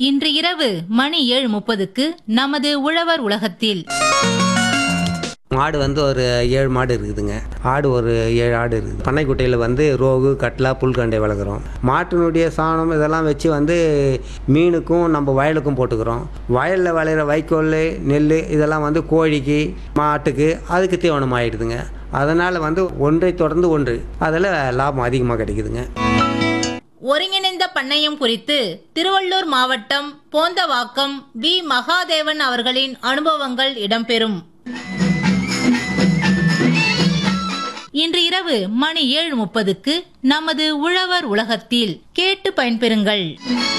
இன்று இரவு மணி ஏழு முப்பதுக்கு நமது உழவர் உலகத்தில் மாடு வந்து ஒரு ஏழு மாடு இருக்குதுங்க ஆடு ஒரு ஏழு ஆடு இருக்குது பண்ணைக்குட்டையில் வந்து ரோகு கட்லா புல்கண்டை வளர்க்குறோம் மாட்டினுடைய சாணம் இதெல்லாம் வச்சு வந்து மீனுக்கும் நம்ம வயலுக்கும் போட்டுக்கிறோம் வயலில் விளையிற வைக்கோல் நெல் இதெல்லாம் வந்து கோழிக்கு மாட்டுக்கு அதுக்கு தீவனம் ஆயிடுதுங்க அதனால் வந்து ஒன்றை தொடர்ந்து ஒன்று அதில் லாபம் அதிகமாக கிடைக்குதுங்க ஒருங்கிணைந்த பண்ணையம் குறித்து திருவள்ளூர் மாவட்டம் போந்தவாக்கம் வி மகாதேவன் அவர்களின் அனுபவங்கள் இடம்பெறும் இன்று இரவு மணி ஏழு முப்பதுக்கு நமது உழவர் உலகத்தில் கேட்டு பயன்பெறுங்கள்